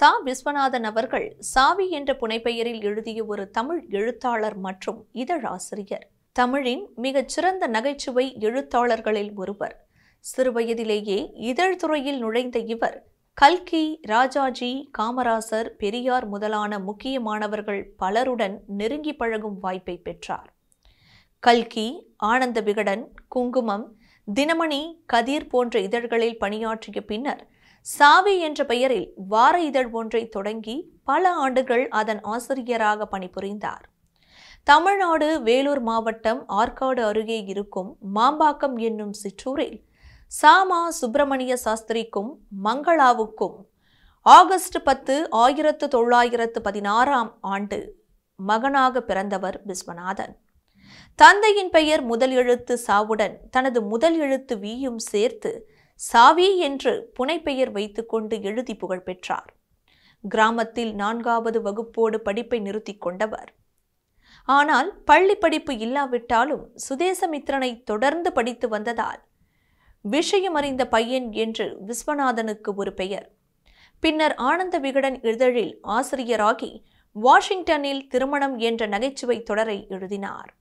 சா விஸ்வநாதன் அவர்கள் சாவி என்ற புனைப்பெயரில் எழுதிய ஒரு தமிழ் எழுத்தாளர் மற்றும் இதழாசிரியர் தமிழின் மிகச் சிறந்த நகைச்சுவை எழுத்தாளர்களில் ஒருவர் சிறுவயதிலேயே இதழ் துறையில் நுழைந்த இவர் கல்கி ராஜாஜி காமராசர் பெரியார் முதலான முக்கியமானவர்கள் பலருடன் நெருங்கி பழகும் வாய்ப்பை பெற்றார் கல்கி ஆனந்த விகடன் குங்குமம் தினமணி கதிர் போன்ற இதழ்களில் பணியாற்றிய பின்னர் சாவி என்ற பெயரில் வார இதழ் ஒன்றை தொடங்கி பல ஆண்டுகள் அதன் ஆசிரியராக பணிபுரிந்தார் தமிழ்நாடு வேலூர் மாவட்டம் ஆற்காடு அருகே இருக்கும் மாம்பாக்கம் என்னும் சிற்றூரில் சாமா சுப்பிரமணிய சாஸ்திரிக்கும் மங்களாவுக்கும் ஆகஸ்ட் பத்து ஆயிரத்து தொள்ளாயிரத்து பதினாறாம் ஆண்டு மகனாக பிறந்தவர் விஸ்வநாதன் தந்தையின் பெயர் முதல் எழுத்து சாவுடன் தனது முதல் எழுத்து வீயும் சேர்த்து சாவி என்று புனைப்பெயர் வைத்துக்கொண்டு எழுதி புகழ் பெற்றார் கிராமத்தில் நான்காவது வகுப்போடு படிப்பை நிறுத்திக் கொண்டவர் ஆனால் பள்ளி படிப்பு இல்லாவிட்டாலும் சுதேசமித்திரனை தொடர்ந்து படித்து வந்ததால் விஷயம் அறிந்த பையன் என்று விஸ்வநாதனுக்கு ஒரு பெயர் பின்னர் ஆனந்த விகடன் இதழில் ஆசிரியராகி வாஷிங்டனில் திருமணம் என்ற நகைச்சுவை தொடரை எழுதினார்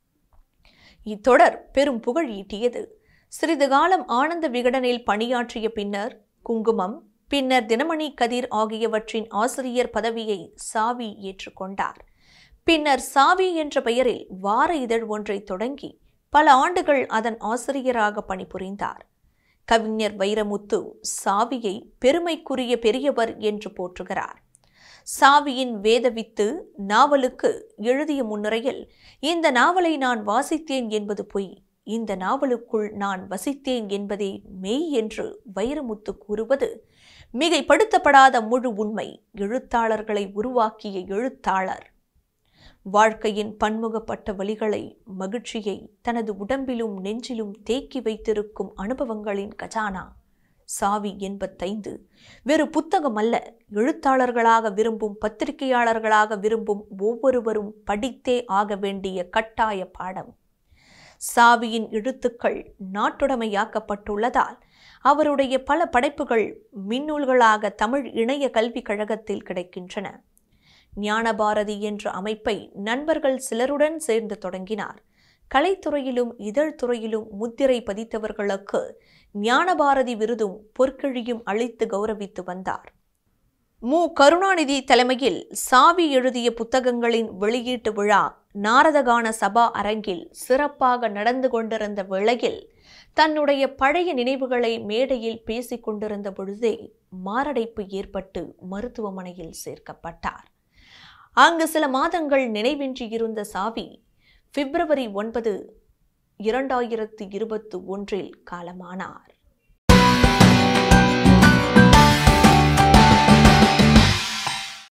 இத்தொடர் பெரும் புகழ் ஈட்டியது சிறிது காலம் ஆனந்த விகடனில் பணியாற்றிய பின்னர் குங்குமம் பின்னர் தினமணி கதிர் ஆகியவற்றின் ஆசிரியர் பதவியை சாவி ஏற்றுக்கொண்டார் பின்னர் சாவி என்ற பெயரில் வார இதழ் ஒன்றை தொடங்கி பல ஆண்டுகள் அதன் ஆசிரியராக பணிபுரிந்தார் கவிஞர் வைரமுத்து சாவியை பெருமைக்குரிய பெரியவர் என்று போற்றுகிறார் சாவியின் வேதவித்து நாவலுக்கு எழுதிய முன்னுரையில் இந்த நாவலை நான் வாசித்தேன் என்பது பொய் இந்த நாவலுக்குள் நான் வசித்தேன் என்பதே மெய் என்று வைரமுத்து கூறுவது மிகைப்படுத்தப்படாத முழு உண்மை எழுத்தாளர்களை உருவாக்கிய எழுத்தாளர் வாழ்க்கையின் பன்முகப்பட்ட வழிகளை மகிழ்ச்சியை தனது உடம்பிலும் நெஞ்சிலும் தேக்கி வைத்திருக்கும் அனுபவங்களின் கஜானா சாவி எண்பத்தைந்து வெறு புத்தகம் அல்ல எழுத்தாளர்களாக விரும்பும் பத்திரிகையாளர்களாக விரும்பும் ஒவ்வொருவரும் படித்தே ஆக வேண்டிய கட்டாய பாடம் சாவியின் எழுத்துக்கள் நாட்டுடைமையாக்கப்பட்டுள்ளதால் அவருடைய பல படைப்புகள் மின்னூல்களாக தமிழ் இணைய கல்விக் கழகத்தில் கிடைக்கின்றன ஞானபாரதி என்ற அமைப்பை நண்பர்கள் சிலருடன் சேர்ந்து தொடங்கினார் கலைத்துறையிலும் இதழ் துறையிலும் முத்திரை பதித்தவர்களுக்கு ஞானபாரதி விருதும் பொற்கிழியும் அளித்து கௌரவித்து வந்தார் மு கருணாநிதி தலைமையில் சாவி எழுதிய புத்தகங்களின் வெளியீட்டு விழா நாரதகான சபா அரங்கில் சிறப்பாக நடந்து கொண்டிருந்த வேளையில் தன்னுடைய பழைய நினைவுகளை மேடையில் பேசிக் கொண்டிருந்த பொழுதே மாரடைப்பு ஏற்பட்டு மருத்துவமனையில் சேர்க்கப்பட்டார் அங்கு சில மாதங்கள் நினைவின்றி இருந்த சாவி பிப்ரவரி ஒன்பது இரண்டாயிரத்து இருபத்து ஒன்றில் காலமானார்